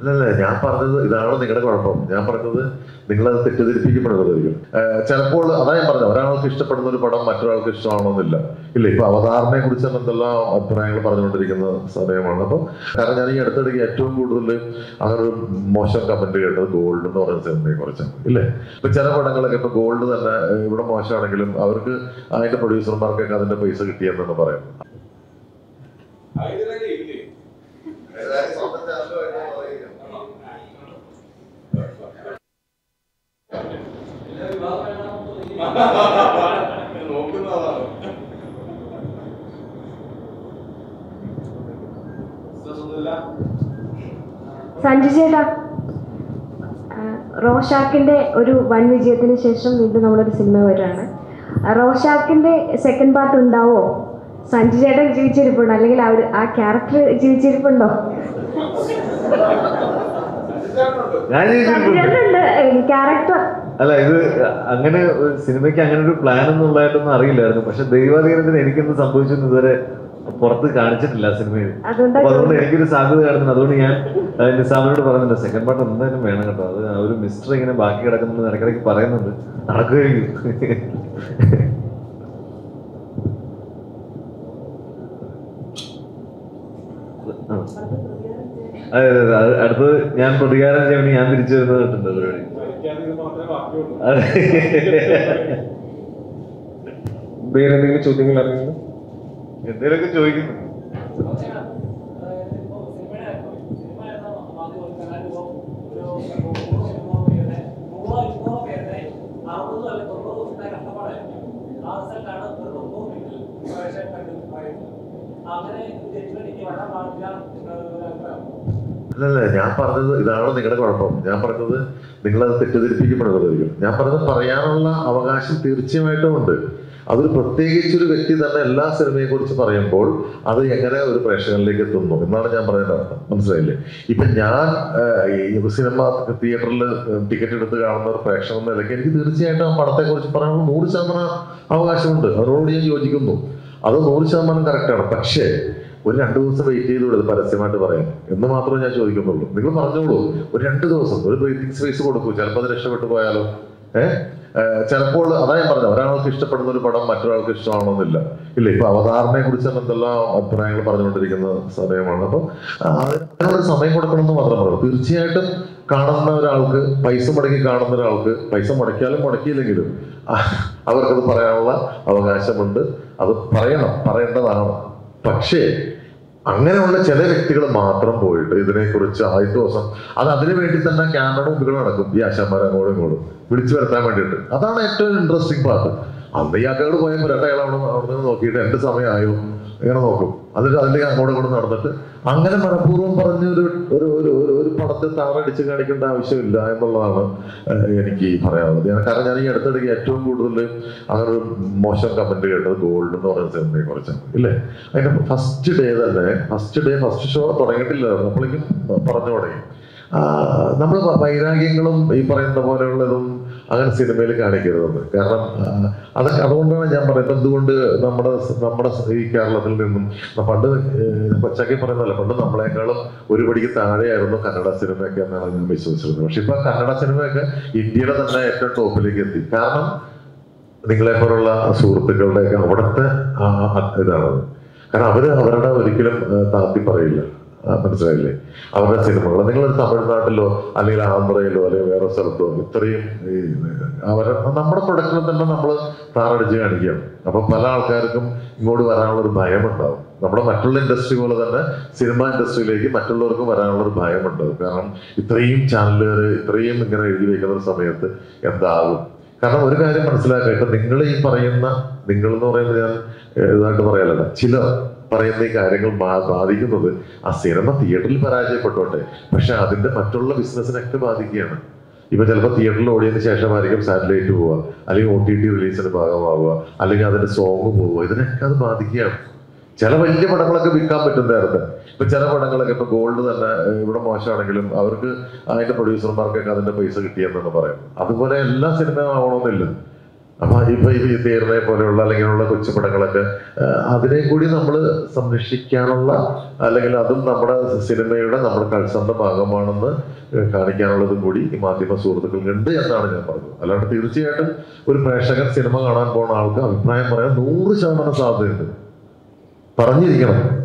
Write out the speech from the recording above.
അല്ലല്ല ഞാൻ പറഞ്ഞത് ഇതാണ് നിങ്ങളുടെ കുഴപ്പം ഞാൻ പറഞ്ഞത് നിങ്ങളത് തെറ്റിദ്ധരിപ്പിക്കപ്പെടുന്നതായിരിക്കും ചിലപ്പോൾ അതാ ഞാൻ പറഞ്ഞത് ഒരാൾക്ക് ഇഷ്ടപ്പെടുന്ന ഒരു പടം മറ്റൊരാൾക്ക് ഇഷ്ടമാവണമെന്നില്ല ഇല്ല ഇപ്പൊ അവതാറിനെ കുറിച്ച് തന്നെ എന്തെല്ലാം അഭിപ്രായങ്ങൾ പറഞ്ഞുകൊണ്ടിരിക്കുന്ന സമയമാണ് അപ്പം കാരണം ഞാൻ ഈ അടുത്തിടയ്ക്ക് ഏറ്റവും കൂടുതൽ അങ്ങനെ ഒരു മോശം കമന്റ് കേട്ടത് ഗോൾഡ് എന്ന് പറയുന്ന സിനിമയെ കുറിച്ചാണ് ഇല്ലേ ഇപ്പൊ ചില പടങ്ങളൊക്കെ ഇപ്പൊ ഗോൾഡ് തന്നെ ഏഹ്, ഇവിടെ മോശമാണെങ്കിലും അവർക്ക് അതിന്റെ പ്രൊഡ്യൂസർമാർക്കൊക്കെ അതിന്റെ പൈസ കിട്ടിയെന്നാണ് പറയുന്നത് സഞ്ജു ചേട്ടാ ആ, റോഷാക്കിന്റെ ഒരു വൻ വിജയത്തിന് ശേഷം വീണ്ടും നമ്മളൊരു സിനിമ വരികയാണ് ആ, റോഷാക്കിന്റെ സെക്കൻഡ് പാർട്ട് ഉണ്ടാവോ സഞ്ജു ചേട്ടൻ ജീവിച്ചിരിപ്പുണ്ടോ അല്ലെങ്കിൽ ആ ഒരു ആ ക്യാരക്ടർ ജീവിച്ചിരിപ്പുണ്ടോ ഞാൻ സഞ്ജു ചോദിച്ചിട്ടുണ്ട് ചേട്ടനുണ്ട് ക്യാരക്ടർ അല്ല ഇത് അങ്ങനെ ഒരു സിനിമയ്ക്ക് അങ്ങനെ ഒരു പ്ലാൻ ഒന്നുള്ളതായിട്ടൊന്നും അറിയില്ലായിരുന്നു പക്ഷെ ദൈവാധീനത്തിന് എനിക്കൊന്നും സംഭവിച്ചെന്ന് ഇതുവരെ പുറത്ത് കാണിച്ചിട്ടില്ല ആ സിനിമയിൽ അതുകൊണ്ടാ അപ്പൊ അതുകൊണ്ട് എനിക്കൊരു സാധ്യത കാണുന്നുണ്ട് അതുകൊണ്ട് ഞാൻ ആ, നിസാമിനോട് പറയുന്നുണ്ട് സെക്കൻഡ് പാർട്ട് എന്തായാലും വേണം കേട്ടോ അത് ആ ഒരു മിസ്റ്റർ ഇങ്ങനെ ബാക്കി കിടക്കുന്നുണ്ട് ഇടയ്ക്കിടയ്ക്ക് പറയുന്നുണ്ട് നടക്കുകയായിരിക്കും ആ. അതെ അതെ അതെ അത് അടുത്തത് ഞാൻ പ്രതികാരം ചെയ്യാൻ വേണ്ടി ഞാൻ തിരിച്ചു വരുന്നത് കേട്ടിട്ടുണ്ട് പരിപാടി അതെ. വേറെ എന്തെങ്കിലും ചോദ്യങ്ങൾ അറിയുന്നത് എന്തേലൊക്കെ ചോദിക്കുന്നു അല്ലല്ല ഞാൻ പറഞ്ഞത് ഇതാണ് നിങ്ങളുടെ കുഴപ്പം ഞാൻ പറഞ്ഞത് നിങ്ങളത് തെറ്റിദ്ധരിപ്പിക്കപ്പെടുന്നതായിരിക്കും ഞാൻ പറഞ്ഞത് പറയാനുള്ള അവകാശം തീർച്ചയായിട്ടും ഉണ്ട് അതൊരു പ്രത്യേകിച്ചൊരു വ്യക്തി തന്നെ എല്ലാ സിനിമയെ കുറിച്ച് പറയുമ്പോൾ അത് എങ്ങനെ ഒരു പ്രേക്ഷകരിലേക്ക് എത്തുന്നു എന്നാണ് ഞാൻ പറയുന്നത് അർത്ഥം മനസ്സിലായില്ലേ ഇപ്പൊ ഞാൻ ആഹ്, ഈ സിനിമ തിയേറ്ററിൽ ടിക്കറ്റ് എടുത്ത് കാണുന്ന ഒരു പ്രേക്ഷകൻ എന്ന നിലയ്ക്ക് എനിക്ക് തീർച്ചയായിട്ടും ആ പടത്തെ കുറിച്ച് പറയാനുള്ള നൂറ് ശതമാനം അവകാശമുണ്ട് അതിനോട് ഞാൻ യോജിക്കുന്നു അത് നൂറ് ശതമാനം കറക്റ്റാണ് പക്ഷേ ഒരു രണ്ട് ദിവസം വെയിറ്റ് ചെയ്തോളൂ ഇത് പരസ്യമായിട്ട് പറയാൻ എന്ന് മാത്രമേ ഞാൻ ചോദിക്കുന്നുള്ളൂ നിങ്ങൾ പറഞ്ഞോളൂ ഒരു രണ്ട് ദിവസം ഒരു ബ്രീത്തിങ് സ്പേസ് കൊടുക്കൂ ചിലപ്പോൾ അത് രക്ഷപ്പെട്ടു പോയാലോ ഏഹ് ചിലപ്പോൾ അതാ ഞാൻ പറഞ്ഞത് ഒരാൾക്ക് ഇഷ്ടപ്പെടുന്ന ഒരു പടം മറ്റൊരാൾക്ക് ഇഷ്ടമാവണമെന്നില്ല ഇല്ല ഇപ്പൊ അവതാറിനെ കുറിച്ച് തന്നെ എന്തെല്ലാം അഭിപ്രായങ്ങൾ പറഞ്ഞുകൊണ്ടിരിക്കുന്ന സമയമാണ് അപ്പോൾ അതിനൊരു സമയം കൊടുക്കണം എന്ന് മാത്രം പറഞ്ഞു തീർച്ചയായിട്ടും കാണുന്ന ഒരാൾക്ക് പൈസ മുടക്കി കാണുന്ന ഒരാൾക്ക് പൈസ മുടക്കിയാലും മുടക്കിയില്ലെങ്കിലും ആ, അവർക്കത് പറയാനുള്ള അവകാശമുണ്ട് അത് പറയണം പറയേണ്ടതാണ് പക്ഷേ അങ്ങനെയുള്ള ചില വ്യക്തികൾ മാത്രം പോയിട്ട് ഇതിനെക്കുറിച്ച് ആദ്യത്തെ ദിവസം അത് അതിനു വേണ്ടി തന്നെ ക്യാമറ മുമ്പിൽ നടക്കും ഈ ആശാന്മാർ അങ്ങോട്ടും ഇങ്ങോട്ടും വിളിച്ചു വരുത്താൻ വേണ്ടിയിട്ട് അതാണ് ഏറ്റവും ഇൻട്രസ്റ്റിംഗ് പാർട്ട് അന്ന് ഈ അക്കയോട് പോയപ്പോൾ രണ്ടയാൾ അവിടെ അവിടെ നിന്ന് നോക്കിയിട്ട് എൻ്റെ സമയമായോ ഇങ്ങനെ നോക്കും അതിൽ അതിലേക്ക് അങ്ങോട്ടും ഇങ്ങോട്ടും നടന്നിട്ട് അങ്ങനെ മനഃപൂർവ്വം പറഞ്ഞ ഒരു ഒരു ഒരു ഒരു- ഒരു പടത്തെ താറടിച്ച് കാണിക്കേണ്ട ആവശ്യമില്ല എന്നുള്ളതാണ് ഏഹ്, എനിക്ക് പറയാനുള്ളത് ഞാൻ കാരണം ഞാൻ ഈ അടുത്തിടയ്ക്ക് ഏറ്റവും കൂടുതൽ അങ്ങനെ ഒരു മോശം കമന്റ് കേട്ടത് ഗോൾഡ് എന്ന് പറയുന്ന സിനിമയെ കുറിച്ചാണ് ഇല്ലേ അതിന്റെ ഫസ്റ്റ് ഡേ തന്നെ ഫസ്റ്റ് ഡേ ഫസ്റ്റ് ഷോ തുടങ്ങിയിട്ടില്ലായിരുന്നു അപ്പോഴേക്കും പറഞ്ഞു തുടങ്ങി നമ്മൾ വൈരാഗ്യങ്ങളും ഈ പറയുന്ന പോലെയുള്ളതും അങ്ങനെ സിനിമയിൽ കാണിക്കരുതെന്ന് കാരണം ആ, അതൊക്കെ അതുകൊണ്ടാണ് ഞാൻ പറയുന്നത് എന്തുകൊണ്ട് നമ്മുടെ നമ്മുടെ ഈ കേരളത്തിൽ നിന്നും പണ്ട് ഏഹ്, കൊച്ചാക്കി പറയുന്നതല്ല പണ്ട് നമ്മളെക്കാളും ഒരു പടിക്ക് താഴെയായിരുന്നു കന്നഡ സിനിമയൊക്കെ എന്നാണ് ഞാൻ വിശ്വസിച്ചിരുന്നത് പക്ഷെ ഇപ്പൊ കന്നഡ സിനിമയൊക്കെ ഇന്ത്യയുടെ തന്നെ ഏറ്റവും ടോപ്പിലേക്ക് എത്തി കാരണം നിങ്ങളെ പോലുള്ള സുഹൃത്തുക്കളുടെയൊക്കെ അവിടുത്തെ ആ ആ ഇതാണ് കാരണം അവര് അവരുടെ ഒരിക്കലും ആ, താഴ്ത്തി പറയില്ല ആ, മനസ്സിലായില്ലേ അവരുടെ സിനിമകൾ നിങ്ങളൊരു തമിഴ്നാട്ടിലോ അല്ലെങ്കിൽ ആന്ധ്രയിലോ അല്ലെങ്കിൽ വേറെ സ്ഥലത്തോ ഇത്രയും ഈ അവരെ നമ്മുടെ പ്രൊഡക്റ്റിനെ തന്നെ നമ്മൾ താറടിച്ച് കാണിക്കുകയാണ് അപ്പൊ പല ആൾക്കാർക്കും ഇങ്ങോട്ട് വരാനുള്ള ഒരു ഭയമുണ്ടാവും നമ്മുടെ മറ്റുള്ള ഇൻഡസ്ട്രി പോലെ തന്നെ സിനിമ ഇൻഡസ്ട്രിയിലേക്ക് മറ്റുള്ളവർക്കും വരാനുള്ള ഒരു ഭയമുണ്ടാവും കാരണം ഇത്രയും ചാനലുകാർ ഇത്രയും ഇങ്ങനെ എഴുതി വെക്കുന്ന ഒരു സമയത്ത് എന്താകും കാരണം ഒരു കാര്യം മനസ്സിലാക്കുക ഇപ്പൊ നിങ്ങൾ ഈ പറയുന്ന നിങ്ങൾ എന്ന് പറയുന്നത് ഞാൻ ഏഹ്, ഇതായിട്ട് പറയലല്ല ചില പറയുന്ന ഈ കാര്യങ്ങൾ ബാ- ബാധിക്കുന്നത് ആ സിനിമ തിയേറ്ററിൽ പരാജയപ്പെട്ടോട്ടെ പക്ഷെ അതിന്റെ മറ്റുള്ള ബിസിനസ്സിനൊക്കെ ബാധിക്കുകയാണ് ഇപ്പൊ ചിലപ്പോൾ തിയേറ്ററിൽ ഓടിയതിനു ശേഷമായിരിക്കും സാറ്റലൈറ്റ് പോവുക അല്ലെങ്കിൽ ഒ ടി ടി റിലീസിന് ഭാഗമാവുക അല്ലെങ്കിൽ അതിന്റെ സോങ് പോവുക ഇതിനൊക്കെ അത് ബാധിക്കുകയാണ് ചില വലിയ പടങ്ങളൊക്കെ വിൽക്കാൻ പറ്റും നേരത്തെ ഇപ്പൊ ചില പടങ്ങളൊക്കെ ഇപ്പൊ ഗോൾഡ് തന്നെ ഏഹ്, ഇവിടെ മോശമാണെങ്കിലും അവർക്ക് അതിന്റെ പ്രൊഡ്യൂസർമാർക്കൊക്കെ അതിന്റെ പൈസ കിട്ടിയെന്നാണ് പറയും അതുപോലെ എല്ലാ സിനിമയും ആവണമെന്നില്ല അപ്പൊ ഇപ്പൊ ഈ തീർന്നെ പോലെയുള്ള അല്ലെങ്കിൽ കൊച്ചു പടങ്ങളൊക്കെ ആ, അതിനെ കൂടി നമ്മൾ സംരക്ഷിക്കാനുള്ള അല്ലെങ്കിൽ അതും നമ്മുടെ സിനിമയുടെ നമ്മുടെ കൾച്ചറിന്റെ ഭാഗമാണെന്ന് കാണിക്കാനുള്ളതും കൂടി ഈ മാധ്യമ സുഹൃത്തുക്കൾക്കുണ്ട് എന്നാണ് ഞാൻ പറഞ്ഞത് അല്ലാണ്ട് തീർച്ചയായിട്ടും ഒരു പ്രേക്ഷകൻ സിനിമ കാണാൻ പോണ ആൾക്ക് അഭിപ്രായം പറയാൻ നൂറ് ശതമാനം സാധ്യതയുണ്ട് പറഞ്ഞിരിക്കണം